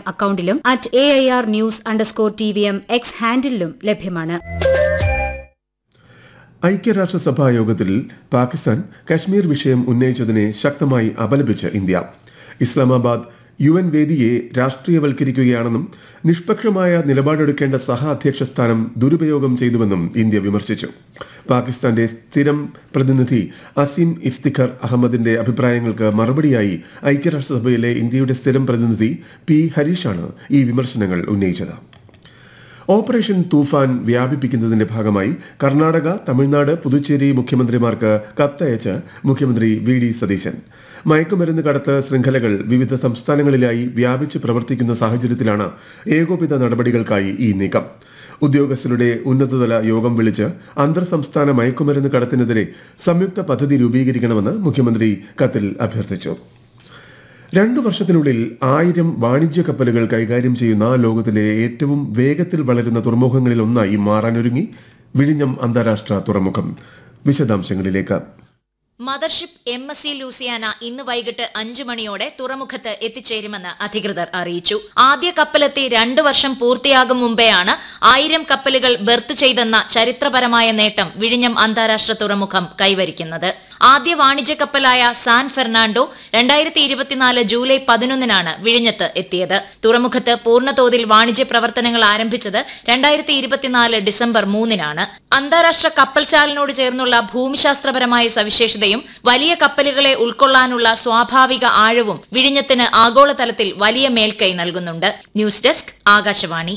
അക്കൌണ്ടിലും at A I R news underscore T V M X ഹാൻഡിലും ലഭ്യമാണ് ഐക്യരാഷ്ട്രസഭാ യോഗത്തിൽ പാകിസ്ഥാൻ കശ്മീർ വിഷയം ഉന്നയിച്ചതിനെ ശക്തമായി അപലപിച്ച് ഇന്ത്യ ഇസ്ലാമാബാദ് യു എൻ വേദിയെ രാഷ്ട്രീയവൽക്കരിക്കുകയാണെന്നും നിഷ്പക്ഷമായ നിലപാടെടുക്കേണ്ട സഹ അധ്യക്ഷ സ്ഥാനം ദുരുപയോഗം ചെയ്തുവെന്നും ഇന്ത്യ വിമർശിച്ചു പാകിസ്ഥാന്റെ സ്ഥിരം പ്രതിനിധി അസീം ഇഫ്തിഖർ അഹമ്മദിന്റെ അഭിപ്രായങ്ങൾക്ക് മറുപടിയായി ഐക്യരാഷ്ട്രസഭയിലെ ഇന്ത്യയുടെ സ്ഥിരം പ്രതിനിധി പി ഹരീഷാണ് ഈ വിമർശനങ്ങൾ ഉന്നയിച്ചത് ഓപ്പറേഷൻ തൂഫാൻ വ്യാപിപ്പിക്കുന്നതിന്റെ ഭാഗമായി കർണാടക തമിഴ്നാട് പുതുച്ചേരി മുഖ്യമന്ത്രിമാർക്ക് കത്തയച്ച് മുഖ്യമന്ത്രി വി ഡി സതീശൻ മയക്കുമരുന്ന് കടത്ത് ശൃംഖലകൾ വിവിധ സംസ്ഥാനങ്ങളിലായി വ്യാപിച്ച് പ്രവർത്തിക്കുന്ന സാഹചര്യത്തിലാണ് ഏകോപിത നടപടികൾക്കായി ഈ നീക്കം ഉദ്യോഗസ്ഥരുടെ ഉന്നതതല യോഗം വിളിച്ച് അന്തർ സംസ്ഥാന മയക്കുമരുന്ന് കടത്തിനെതിരെ സംയുക്ത പദ്ധതി രൂപീകരിക്കണമെന്ന് മുഖ്യമന്ത്രി കത്തിൽ അഭ്യർത്ഥിച്ചു രണ്ടു വർഷത്തിനുള്ളിൽ ആയിരം വാണിജ്യ കപ്പലുകൾ കൈകാര്യം ചെയ്യുന്ന ലോകത്തിലെ ഏറ്റവും വേഗത്തിൽ വളരുന്ന തുറമുഖങ്ങളിൽ ഒന്നായി മാറാനൊരുങ്ങി വിഴിഞ്ഞം അന്താരാഷ്ട്ര തുറമുഖം വിശദാംശങ്ങളിലേക്ക് mothership M S C Luciana ഇന്ന് വൈകിട്ട് അഞ്ചു മണിയോടെ തുറമുഖത്ത് എത്തിച്ചേരുമെന്ന് അധികൃതർ അറിയിച്ചു ആദ്യ കപ്പലെത്തി രണ്ടു വർഷം പൂർത്തിയാകും മുമ്പെയാണ് ആയിരം കപ്പലുകൾ ബെർത്ത് ചെയ്തെന്ന ചരിത്രപരമായ നേട്ടം വിഴിഞ്ഞം അന്താരാഷ്ട്ര തുറമുഖം കൈവരിക്കുന്നത് ആദ്യ വാണിജ്യ കപ്പലായ സാൻ ഫെർണാണ്ടോ രണ്ടായിരത്തി ഇരുപത്തിനാല് ജൂലൈ പതിനൊന്നിനാണ് വിഴിഞ്ഞത്ത് എത്തിയത് തുറമുഖത്ത് പൂർണ്ണതോതിൽ വാണിജ്യ പ്രവർത്തനങ്ങൾ ആരംഭിച്ചത് രണ്ടായിരത്തി ഇരുപത്തിനാല് ഡിസംബർ മൂന്നിനാണ് അന്താരാഷ്ട്ര കപ്പൽചാലിനോട് ചേർന്നുള്ള ഭൂമിശാസ്ത്രപരമായ സവിശേഷതയും വലിയ കപ്പലുകളെ ഉൾക്കൊള്ളാനുള്ള സ്വാഭാവിക ആഴവും വിഴിഞ്ഞത്തിന് ആഗോളതലത്തിൽ വലിയ മേൽക്കൈ നൽകുന്നുണ്ട് ന്യൂസ് ഡെസ്ക് ആകാശവാണി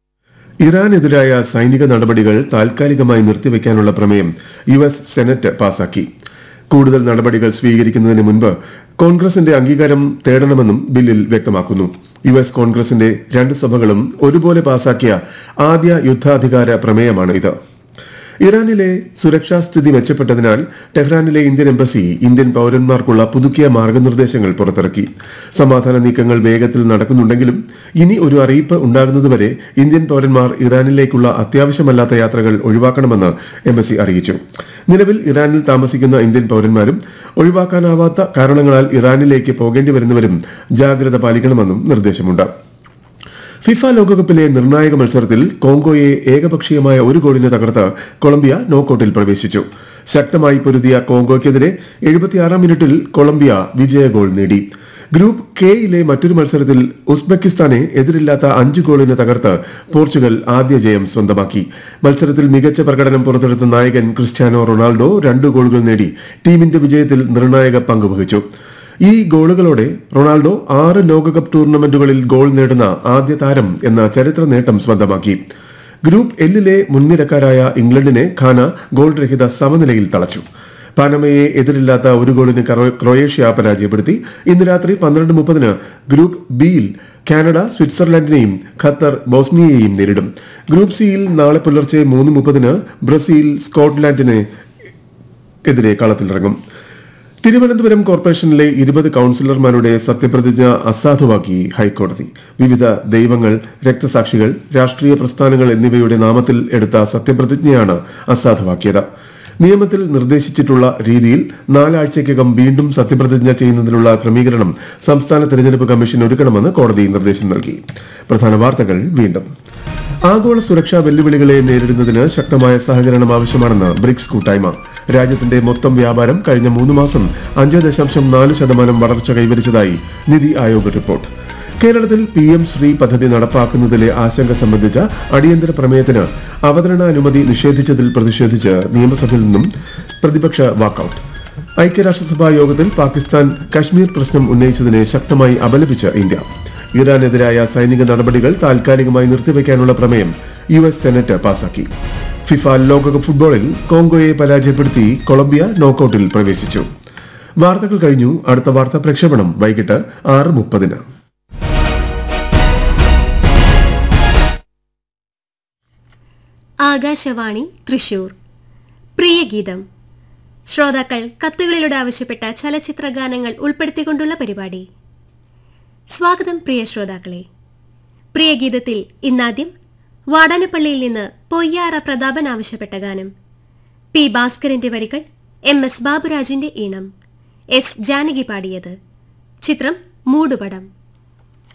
ഇറാനെതിരായ സൈനിക നടപടികൾ താൽക്കാലികമായി നിർത്തിവെക്കാനുള്ള പ്രമേയം യു എസ് സെനറ്റ് പാസാക്കി കൂടുതൽ നടപടികൾ സ്വീകരിക്കുന്നതിന് മുൻപ് കോൺഗ്രസിന്റെ അംഗീകാരം തേടണമെന്നും ബില്ലിൽ വ്യക്തമാക്കുന്നു യു എസ് കോൺഗ്രസിന്റെ രണ്ട് സഭകളും ഒരുപോലെ പാസാക്കിയ ആദ്യ യുദ്ധാധികാര പ്രമേയമാണ് ഇത് ഇറാനിലെ സുരക്ഷാ സ്ഥിതി മെച്ചപ്പെട്ടതിനാൽ ടെഹ്റാനിലെ ഇന്ത്യൻ എംബസി ഇന്ത്യൻ പൌരന്മാർക്കുള്ള പുതുക്കിയ മാർഗനിർദ്ദേശങ്ങൾ പുറത്തിറക്കി സമാധാന നീക്കങ്ങൾ വേഗത്തിൽ നടക്കുന്നുണ്ടെങ്കിലും ഇനി ഒരു അറിയിപ്പ് ഉണ്ടാകുന്നതുവരെ ഇന്ത്യൻ പൌരന്മാർ ഇറാനിലേക്കുള്ള അത്യാവശ്യമല്ലാത്ത യാത്രകൾ ഒഴിവാക്കണമെന്ന് എംബസി അറിയിച്ചു നിലവിൽ ഇറാനിൽ താമസിക്കുന്ന ഇന്ത്യൻ പൌരന്മാരും ഒഴിവാക്കാനാവാത്ത കാരണങ്ങളാൽ ഇറാനിലേക്ക് പോകേണ്ടി വരുന്നവരും ജാഗ്രത പാലിക്കണമെന്നും നിർദ്ദേശമുണ്ട് ഫിഫ ലോകകപ്പിലെ നിർണായക മത്സരത്തിൽ കോങ്കോയെ ഏകപക്ഷീയമായ ഒരു ഗോളിന് തകർത്ത് കൊളംബിയ നോക്കൌട്ടിൽ പ്രവേശിച്ചു ശക്തമായി പൊരുതിയ കോങ്കോയ്ക്കെതിരെ എഴുപത്തിയാറാം മിനിറ്റിൽ കൊളംബിയ വിജയ ഗോൾ നേടി ഗ്രൂപ്പ് കെയിലെ മറ്റൊരു മത്സരത്തിൽ ഉസ്ബെക്കിസ്ഥാനെ എതിരില്ലാത്ത അഞ്ച് ഗോളിന് തകർത്ത് പോർച്ചുഗൽ ആദ്യ ജയം സ്വന്തമാക്കി മത്സരത്തിൽ മികച്ച പ്രകടനം പുറത്തെടുത്ത നായകൻ ക്രിസ്ത്യാനോ റൊണാൾഡോ രണ്ട് ഗോളുകൾ നേടി ടീമിന്റെ വിജയത്തിൽ നിർണായക പങ്കുവഹിച്ചു ഈ ഗോളുകളോടെ റൊണാൾഡോ ആറ് ലോകകപ്പ് ടൂർണമെന്റുകളിൽ ഗോൾ നേടുന്ന ആദ്യ താരം എന്ന ചരിത്ര നേട്ടം സ്വന്തമാക്കി ഗ്രൂപ്പ് എല്ലിലെ മുൻനിരക്കാരായ ഇംഗ്ലണ്ടിനെ ഖാന ഗോൾ രഹിത സമനിലയിൽ തളച്ചു പാനമയെ എതിരില്ലാത്ത ഒരു ഗോളിന് ക്രൊ- ക്രൊയേഷ്യ പരാജയപ്പെടുത്തി ഇന്ന് രാത്രി പന്ത്രണ്ട് മുപ്പതിന് ഗ്രൂപ്പ് ബിയിൽ കാനഡ സ്വിറ്റ്സർലൻഡിനെയും ഖത്തർ ബോസ്നിയയെയും നേരിടും ഗ്രൂപ്പ് സിയിൽ നാളെ പുലർച്ചെ മൂന്ന് മുപ്പതിന് ബ്രസീൽ സ്കോട്ട്ലാൻഡിനെ എതിരെ കളത്തിലിറങ്ങും തിരുവനന്തപുരം കോർപ്പറേഷനിലെ ഇരുപത് കൌൺസിലർമാരുടെ സത്യപ്രതിജ്ഞ അസാധുവാക്കി ഹൈക്കോടതി വിവിധ ദൈവങ്ങൾ രക്തസാക്ഷികൾ രാഷ്ട്രീയ പ്രസ്ഥാനങ്ങൾ എന്നിവയുടെ നാമത്തിൽ എടുത്ത സത്യപ്രതിജ്ഞയാണ് അസാധുവാക്കിയത് നിയമത്തിൽ നിർദ്ദേശിച്ചിട്ടുള്ള രീതിയിൽ നാലാഴ്ചയ്ക്കകം വീണ്ടും സത്യപ്രതിജ്ഞ ചെയ്യുന്നതിനുള്ള ക്രമീകരണം സംസ്ഥാന തെരഞ്ഞെടുപ്പ് കമ്മീഷൻ ഒരുക്കണമെന്ന് കോടതി നിർദ്ദേശം നൽകി പ്രധാന വാർത്തകൾ വീണ്ടും ആഗോള സുരക്ഷാ വെല്ലുവിളികളെ നേരിടുന്നതിന് ശക്തമായ സഹകരണം ആവശ്യമാണെന്ന് ബ്രിക്സ് കൂട്ടായ്മ രാജ്യത്തിന്റെ മൊത്തം വ്യാപാരം കഴിഞ്ഞ മൂന്ന് മാസം അഞ്ച് ദശാംശം നാല് ശതമാനം വളർച്ച കൈവരിച്ചതായി നിതി ആയോഗ് റിപ്പോർട്ട് കേരളത്തിൽ പി എം ശ്രീ പദ്ധതി നടപ്പാക്കുന്നതിലെ ആശങ്ക സംബന്ധിച്ച അടിയന്തര പ്രമേയത്തിന് അവതരണാനുമതി നിഷേധിച്ചതിൽ പ്രതിഷേധിച്ച് നിയമസഭയിൽ നിന്നും പ്രതിപക്ഷ വാക്കൌട്ട് ഐക്യരാഷ്ട്രസഭാ യോഗത്തിൽ പാകിസ്ഥാൻ കശ്മീർ പ്രശ്നം ഉന്നയിച്ചതിനെ ശക്തമായി അപലപിച്ച് ഇന്ത്യ ഇറാനെതിരായ സൈനിക നടപടികൾ താൽക്കാലികമായി നിർത്തിവെക്കാനുള്ള പ്രമേയം യു എസ് സെനറ്റ് പാസാക്കി ഫിഫ ലോകകപ്പ് ഫുട്ബോളിൽ കോങ്കോയെ പരാജയപ്പെടുത്തി കൊളംബിയ നോക്കൌട്ടിൽ പ്രവേശിച്ചു വാർത്തകൾ കഴിഞ്ഞു അടുത്ത വാർത്താ പ്രക്ഷേപണം വൈകിട്ട് ആറ് മുപ്പതിന് ആകാശവാണി തൃശൂർ പ്രിയഗീതം ശ്രോതാക്കൾ കത്തുകളിലൂടെ ആവശ്യപ്പെട്ട ചലച്ചിത്ര ഗാനങ്ങൾ ഉൾപ്പെടുത്തിക്കൊണ്ടുള്ള പരിപാടി സ്വാഗതം പ്രിയ ശ്രോതാക്കളെ പ്രിയഗീതത്തിൽ ഇന്നാദ്യം വാടാനപ്പള്ളിയിൽ നിന്ന് പൊയ്യാറ പ്രതാപൻ ആവശ്യപ്പെട്ട ഗാനം പി ഭാസ്കരന്റെ വരികൾ എം എസ് ബാബുരാജിന്റെ ഈണം എസ് ജാനകി പാടിയത് ചിത്രം മൂടുപടം